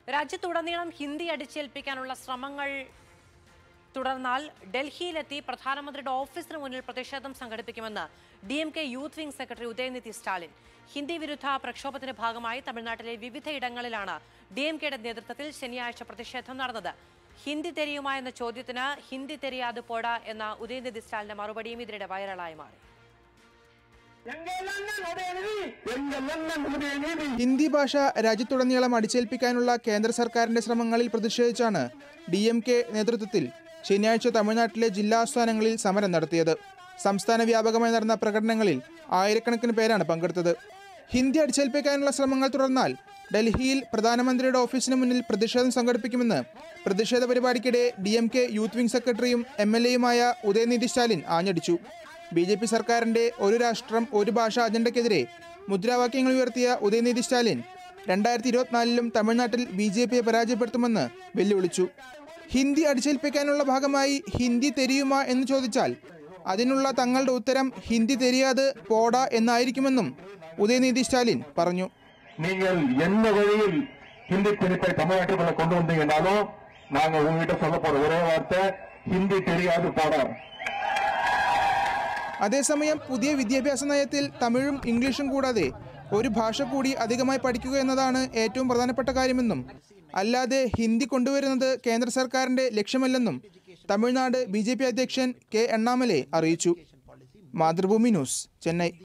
രാജ്യത്തുടനീളം ഹിന്ദി അടിച്ചേൽപ്പിക്കാനുള്ള ശ്രമങ്ങൾ തുടർന്നാൽ ഡൽഹിയിലെത്തി പ്രധാനമന്ത്രിയുടെ ഓഫീസിന് മുന്നിൽ പ്രതിഷേധം സംഘടിപ്പിക്കുമെന്ന് D M K youth wing secretary Udhayanidhi Stalin Hindi വിരുദ്ധ പ്രക്ഷോഭത്തിന്റെ ഭാഗമായി തമിഴ്നാട്ടിലെ വിവിധയിടങ്ങളിലാണ് ഡി എം കെയുടെ നേതൃത്വത്തിൽ ശനിയാഴ്ച പ്രതിഷേധം നടന്നത് ഹിന്ദി തെരിയുമോ എന്ന ചോദ്യത്തിന് ഹിന്ദി തെരിയാതെ പോടാ എന്ന ഉദയനിധി സ്റ്റാലിന്റെ മറുപടിയും ഇതിനിടെ വൈറലായി മാറി ഹിന്ദി ഭാഷ രാജ്യത്തുടനീളം അടിച്ചേൽപ്പിക്കാനുള്ള കേന്ദ്ര സർക്കാരിന്റെ ശ്രമങ്ങളിൽ പ്രതിഷേധിച്ചാണ് ഡി എം കെ നേതൃത്വത്തിൽ ശനിയാഴ്ച തമിഴ്നാട്ടിലെ ജില്ലാ ആസ്ഥാനങ്ങളിൽ സമരം നടത്തിയത് സംസ്ഥാന വ്യാപകമായി നടന്ന പ്രകടനങ്ങളിൽ ആയിരക്കണക്കിന് പേരാണ് പങ്കെടുത്തത് ഹിന്ദി അടിച്ചേൽപ്പിക്കാനുള്ള ശ്രമങ്ങൾ തുടർന്നാൽ ഡൽഹിയിൽ പ്രധാനമന്ത്രിയുടെ ഓഫീസിന് മുന്നിൽ പ്രതിഷേധം സംഘടിപ്പിക്കുമെന്ന് പ്രതിഷേധ പരിപാടിക്കിടെ D M K youth wing സെക്രട്ടറിയും എം എൽ എയുമായ ഉദയനിധി സ്റ്റാലിൻ ആഞ്ഞടിച്ചു ബി ജെ പി സർക്കാരിന്റെ ഒരു രാഷ്ട്രം ഒരു ഭാഷ അജണ്ടയ്ക്കെതിരെ മുദ്രാവാക്യങ്ങൾ ഉയർത്തിയ ഉദയനിധി സ്റ്റാലിൻ രണ്ടായിരത്തി ഇരുപത്തിനാലിലും തമിഴ്നാട്ടിൽ ബി ജെ പിയെ പരാജയപ്പെടുത്തുമെന്ന് വെല്ലുവിളിച്ചു ഹിന്ദി അടിച്ചേൽപ്പിക്കാനുള്ള ഭാഗമായി ഹിന്ദി തെരിയുമോ എന്ന് ചോദിച്ചാൽ അതിനുള്ള തങ്ങളുടെ ഉത്തരം ഹിന്ദി തെരിയാതെ പോടാ എന്നായിരിക്കുമെന്നും ഉദയനിധി സ്റ്റാലിൻ പറഞ്ഞു நீங்கள் எந்த வழியில் ஹிந்தி திணிப்பை தமிழ்நாட்டுக்குள்ள கொண்டு வந்தீங்கன்னாலும் நாங்க உங்ககிட்ட சொல்ல போற ஒரே வார்த்தை ஹிந்தி தெரியாது பாடம் അതേസമയം പുതിയ വിദ്യാഭ്യാസ നയത്തിൽ തമിഴും ഇംഗ്ലീഷും കൂടാതെ ഒരു ഭാഷ കൂടി അധികമായി പഠിക്കുക എന്നതാണ് ഏറ്റവും പ്രധാനപ്പെട്ട കാര്യമെന്നും അല്ലാതെ ഹിന്ദി കൊണ്ടുവരുന്നത് കേന്ദ്ര സർക്കാരിന്റെ ലക്ഷ്യമല്ലെന്നും തമിഴ്നാട് ബി അധ്യക്ഷൻ കെ അണ്ണാമലെ അറിയിച്ചു മാതൃഭൂമി ന്യൂസ് ചെന്നൈ